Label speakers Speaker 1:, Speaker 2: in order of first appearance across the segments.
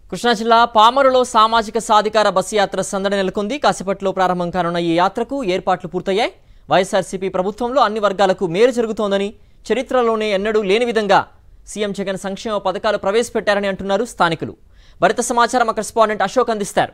Speaker 1: కృష్ణా జిల్లా పామరులో సామాజిక సాధికార బస్సు యాత్ర సందడి నెలకొంది కాసేపట్లో ప్రారంభం కానున్న ఈ యాత్రకు ఏర్పాట్లు పూర్తయ్యాయి వైఎస్ఆర్సీపీ ప్రభుత్వంలో అన్ని వర్గాలకు మేలు జరుగుతోందని చరిత్రలోనే ఎన్నడూ లేని విధంగా సీఎం జగన్ సంక్షేమ పథకాలు ప్రవేశపెట్టారని అంటున్నారు స్థానికులు భరిత సమాచారం కరెస్పాండెంట్ అశోక్ అందిస్తారు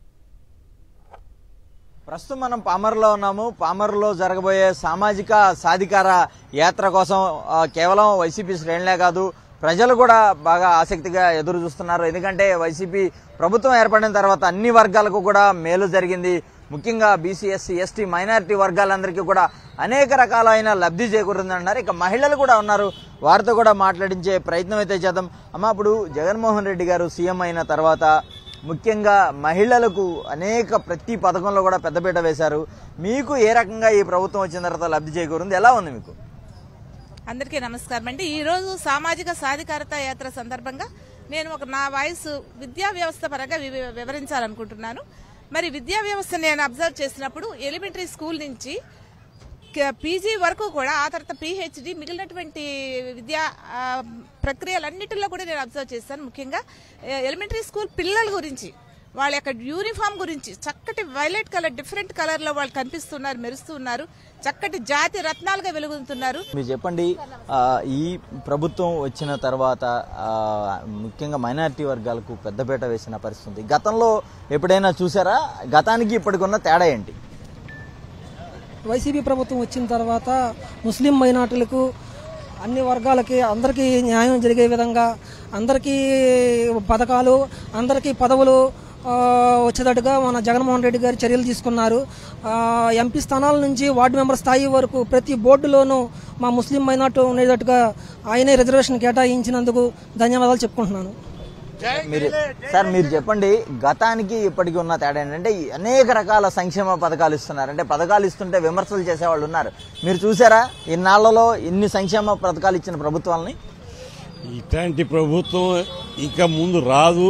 Speaker 2: ప్రస్తుతం మనం పామర్లో ఉన్నాము పామర్లో జరగబోయే సామాజిక సాధికార యాత్ర కోసం ఆ, కేవలం వైసీపీ శ్రేణులే కాదు ప్రజలు కూడా బాగా ఆసక్తిగా ఎదురు చూస్తున్నారు ఎందుకంటే వైసీపీ ప్రభుత్వం ఏర్పడిన తర్వాత అన్ని వర్గాలకు కూడా మేలు జరిగింది ముఖ్యంగా బీసీ ఎస్సీ ఎస్టీ మైనారిటీ వర్గాలందరికీ కూడా అనేక రకాలైన లబ్ధి చేకూరుందన్నారు ఇక మహిళలు కూడా ఉన్నారు వారితో కూడా మాట్లాడించే ప్రయత్నం అయితే చేద్దాం అమ్మ ఇప్పుడు జగన్మోహన్ రెడ్డి గారు సీఎం అయిన తర్వాత ముఖ్యంగా మహిళలకు అనేక ప్రతి పథకంలో కూడా పెద్దపీట వేశారు మీకు ఏ రకంగా ఈ ప్రభుత్వం వచ్చిన తర్వాత లబ్ధి చేకూరింది ఎలా ఉంది మీకు
Speaker 3: అందరికీ నమస్కారం అండి ఈ రోజు సామాజిక సాధికారత యాత్ర సందర్భంగా నేను ఒక నా వాయిస్ విద్యా వ్యవస్థ పరంగా వివ- వివరించాలనుకుంటున్నాను మరి విద్యా వ్యవస్థ నేను అబ్జర్వ్ చేసినప్పుడు ఎలిమెంటరీ స్కూల్ నుంచి పీజీ వరకు కూడా ఆ తర్వాత పిహెచ్డి మిగిలినటువంటి విద్యా ఆ, ప్రక్రియలన్నిటిలో కూడా నేను అబ్జర్వ్ చేస్తాను ముఖ్యంగా ఎ- ఎలిమెంటరీ స్కూల్ పిల్లల గురించి వాళ్ళ యొక్క యూనిఫామ్ గురించి చక్కటి వైలెట్ కలర్ డిఫరెంట్ కలర్ లో వాళ్ళు కనిపిస్తున్నారు మెరుస్తున్నారు చక్కటి జాతి రత్నాలుగా వెలుగుతున్నారు
Speaker 2: మీరు చెప్పండి ఆ, ఈ ప్రభుత్వం వచ్చిన తర్వాత ఆ, ముఖ్యంగా మైనారిటీ వర్గాలకు పెద్దపీట వేసిన పరిస్థితి ఉంది గతంలో ఎప్పుడైనా చూసారా గతానికి ఇప్పటికున్న తేడా ఏంటి
Speaker 4: వైసీపీ ప్రభుత్వం వచ్చిన తర్వాత ముస్లిం మైనార్టీలకు అన్ని వర్గాలకి అందరికీ న్యాయం జరిగే విధంగా అందరికీ పథకాలు అందరికీ పదవులు ఆ, వచ్చేటట్టుగా మన జగన్మోహన్ రెడ్డి గారు చర్యలు తీసుకున్నారు ఆ, ఎంపీ స్థానాల నుంచి వార్డు మెంబర్ స్థాయి వరకు ప్రతి బోర్డులోనూ మా ముస్లిం మైనార్టీ ఉండేటట్టుగా ఆయనే రిజర్వేషన్ కేటాయించినందుకు ధన్యవాదాలు చెప్పుకుంటున్నాను
Speaker 2: మీరు సార్ మీరు చెప్పండి గతానికి ఇప్పటికి ఉన్న తేడా ఏంటంటే ఈ అనేక రకాల సంక్షేమ పథకాలు ఇస్తున్నారు అంటే పథకాలు ఇస్తుంటే విమర్శలు చేసేవాళ్ళు ఉన్నారు మీరు చూసారా ఇన్నాళ్లలో ఇన్ని సంక్షేమ పథకాలు ఇచ్చిన ప్రభుత్వాలని
Speaker 5: ఇట్లాంటి ప్రభుత్వం ఇంకా ముందు రాదు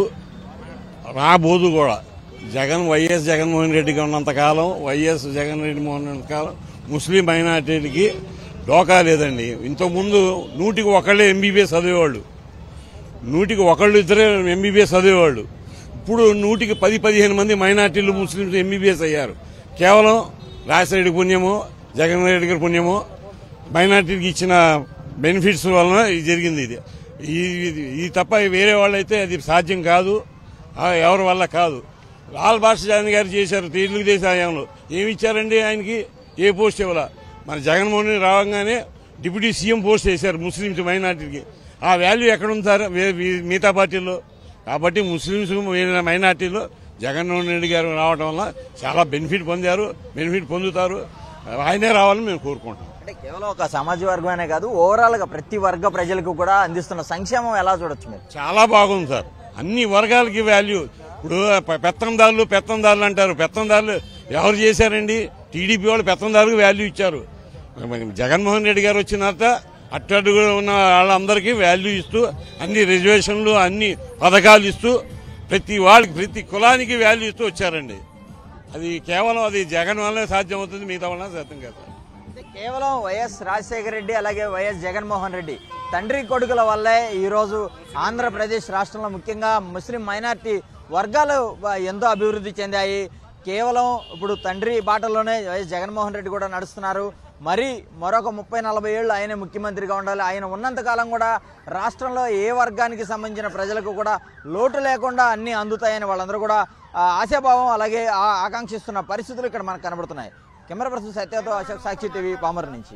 Speaker 5: రాబోదు కూడా జగన్ వైఎస్ జగన్మోహన్ రెడ్డిగా ఉన్నంత కాలం వైఎస్ జగన్ రెడ్డి మోహన్ రెడ్డి కాలం ముస్లిం మైనార్టీలకి డోకా లేదండి ఇంతకుముందు నూటికి ఒకళ్ళే ఎంబీబీఎస్ చదివేవాళ్ళు నూటికి ఒకళ్ళు ఇద్దరే ఎంబీబీఎస్ చదివేవాళ్ళు ఇప్పుడు నూటికి పది పదిహేను మంది మైనార్టీలు ముస్లింస్ ఎంబీబీఎస్ అయ్యారు కేవలం రాజశేఖర పుణ్యమో జగన్ రెడ్డి గారి పుణ్యమో మైనార్టీకి ఇచ్చిన బెనిఫిట్స్ వలన ఇది జరిగింది ఇది ఈ- ఇది- ఇది తప్ప వేరే వాళ్ళైతే అది సాధ్యం కాదు ఆ, ఎవరి వల్ల కాదు లాల్ భాషాజాని గారు చేశారు తెలుగుదేశం హయాంలో ఏమి ఇచ్చారండి ఆయనకి ఏ పోస్ట్ ఇవ్వాల మన జగన్మోహన్ రెడ్డి రాగానే డిప్యూటీ సీఎం పోస్ట్ చేశారు ముస్లింస్ మైనార్టీకి ఆ వాల్యూ ఎక్కడ ఉంది సార్ వే- వీ- మిగతా పార్టీల్లో కాబట్టి ముస్లింస్ మిగిలిన మైనార్టీలో జగన్మోహన్ రెడ్డి గారు రావడం వల్ల చాలా బెనిఫిట్ పొందారు బెనిఫిట్ పొందుతారు ఆయనే రావాలని మేము కోరుకుంటాం
Speaker 2: అంటే కేవలం ఒక సామాజిక వర్గమనే కాదు ఓవరాల్ గా ప్రతి వర్గ ప్రజలకు కూడా అందిస్తున్న సంక్షేమం ఎలా చూడొచ్చు మీరు
Speaker 5: చాలా బాగుంది సార్ అన్ని వర్గాలకి వాల్యూ ఇప్పుడు ప- పెత్తందారులు పెత్తందారులు అంటారు పెత్తందారులు ఎవరు చేశారండి టీడీపీ వాళ్ళు పెత్తందారులకు వాల్యూ ఇచ్చారు మరి జగన్మోహన్ రెడ్డి గారు వచ్చిన తర్వాత అట్టడుగులో ఉన్న వాళ్ళందరికీ వాల్యూ ఇస్తూ అన్ని రిజర్వేషన్లు అన్ని పథకాలు ఇస్తూ ప్రతి వాళ్ళకి ప్రతి కులానికి వాల్యూ ఇస్తూ వచ్చారండి అది కేవలం అది జగన్ వల్లనే సాధ్యం అవుతుంది మిగతా వల్ల సాధ్యం కాదు
Speaker 2: అంటే కేవలం వైఎస్ రాజశేఖర రెడ్డి అలాగే వైఎస్ జగన్మోహన్ రెడ్డి తండ్రి కొడుకుల వల్లే ఈ రోజు ఆంధ్రప్రదేశ్ రాష్ట్రంలో ముఖ్యంగా ముస్లిం మైనార్టీ వర్గాలు బ- ఎంతో అభివృద్ధి చెందాయి కేవలం ఇప్పుడు తండ్రి బాటలోనే వైఎస్ జగన్మోహన్ రెడ్డి కూడా నడుస్తున్నారు మరి మరొక ముప్పై నలభై ఏళ్ళు ఆయనే ముఖ్యమంత్రిగా ఉండాలి ఆయన ఉన్నంత కాలం కూడా రాష్ట్రంలో ఏ వర్గానికి సంబంధించిన ప్రజలకు కూడా లోటు లేకుండా అన్ని అందుతాయని వాళ్ళందరూ కూడా ఆ, ఆశాభావం అలాగే ఆ- ఆకాంక్షిస్తున్న పరిస్థితులు ఇక్కడ మనకు కనబడుతున్నాయి కెమెరా పర్సన్ సత్యతో అశోక్ సాక్షి టీవీ పామర్ నుంచి